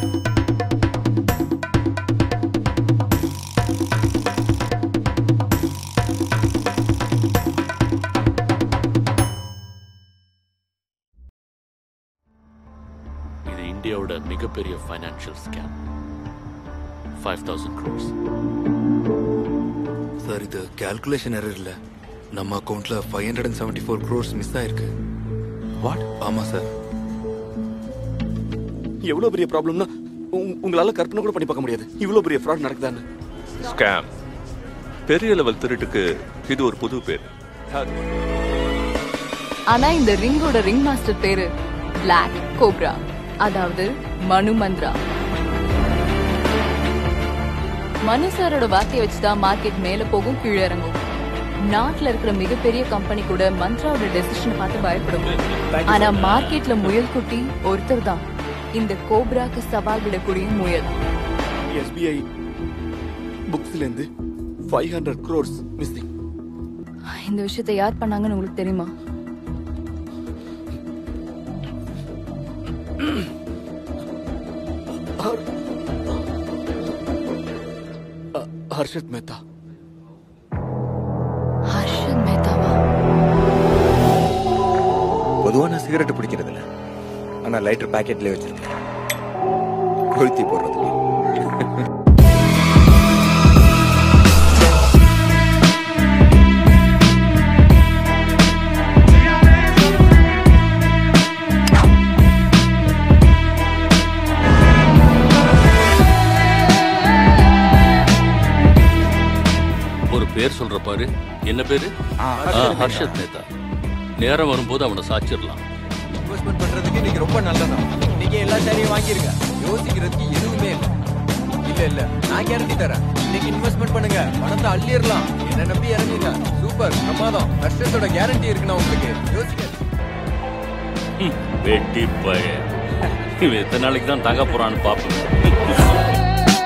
இது இந்தியாவோட மிகப்பெரிய financial scam five thousand crores sir இது கால்குலேஷன் எரர் இல்ல நம்ம அக்கவுண்ட்ல five hundred and seventy four crores miss ஆயிருக்கு வாட் ஆமா சார் எவ்வளவு பெரிய ப்ராப்ளம்னா உங்களால கற்பனை கூட பண்ணி பார்க்க முடியாது இவ்வளவு பெரிய ஃப்ராட் நடக்குதான்னு ஸ்கேம் பெரிய லெவல் திருட்டுக்கு இது ஒரு புது பேர் ஆனா இந்த ரிங்கோட ரிங் மாஸ்டர் பேரு பிளாக் கோப்ரா அதாவது மனு மந்த்ரா மனு சாரோட வார்த்தையை வச்சுதான் மார்க்கெட் மேல போகும் கீழே இறங்கும் நாட்டுல இருக்கிற மிகப்பெரிய கம்பெனி கூட மந்த்ராவோட டெசிஷன் பார்த்து பயப்படும் ஆனா மார்க்கெட்ல முயல் குட்டி ஒருத்தர் தான் இந்த கோப்ராக்கு சவால் விடக்கூடிய முயல் எஸ்பிஐ புக்ஸ்ல இருந்து ஃபைவ் ஹண்ட்ரட் க்ரோர்ஸ் மிஸ்ஸிங் இந்த விஷயத்தை யார் பண்ணாங்கன்னு உங்களுக்கு தெரியுமா ஹர்ஷத் மேத்தா ஹர்ஷத் மேத்தாவா பொதுவா நான் சிகரெட் பிடிக்கிறது இல்ல ஆனா லைட்டர் பாக்கெட்லயே வச்சிருக்கேன் கொளுத்தி போடுறதுக்கு ஒரு பேர் சொல்ற பாரு என்ன பேரு ஆ, ஹர்ஷத் மேத்தா நேரம் வரும்போது அவனை சாச்சிடலாம் இன்வெஸ்ட்மெண்ட் பண்றதுக்கு நீங்க ரொம்ப நல்லதா நீங்க எல்லா ஷேரையும் வாங்கிருங்க யோசிக்கிறதுக்கு எதுவுமே இல்ல இல்ல இல்ல நான் கேரண்டி தரேன் இன்னைக்கு இன்வெஸ்ட்மெண்ட் பண்ணுங்க பணத்தை அள்ளிடலாம் என்ன நம்பி இறங்குங்க சூப்பர் பிரமாதம் நஷ்டத்தோட கேரண்டி இருக்குண்ணா உங்களுக்கு யோசிக்க ம், வெட்டி பய இவன் எத்தனை நாளைக்கு தான் தங்க போறான்னு பாப்போம்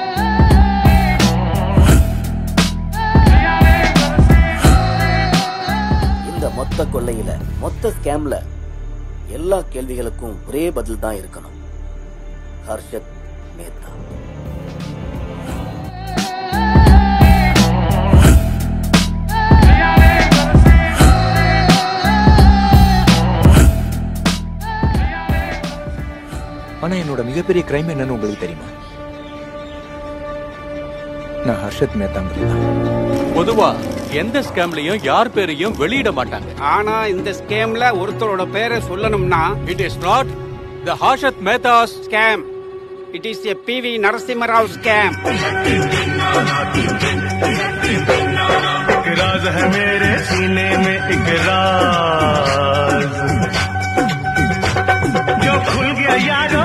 இந்த மொத்த கொள்ளையில மொத்த ஸ்கேம்ல எல்லா கேள்விகளுக்கும் ஒரே பதில் தான் இருக்கணும் ஹர்ஷத் மேத்தா ஆனா என்னோட மிகப்பெரிய கிரைம் என்னன்னு உங்களுக்கு தெரியுமா நான் ஹர்ஷத் மேத்தாங்கிறது பொதுவா எந்த ஸ்கேம்லயும் யார் பேரையும் வெளியிட மாட்டாங்க ஆனா இந்த ஸ்கேம்ல ஒருத்தரோட பேரை சொல்லணும்னா it is not the Harshad Mehta's scam it is a P V Narasimha Rao scam राज है मेरे सीने में एक राज जो खुल गया यारो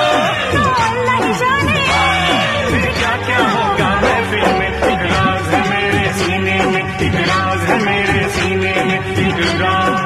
फिर क्या क्या होगा महफिल में एक राज है मेरे सीने में एक राज है मेरे सीने में एक राज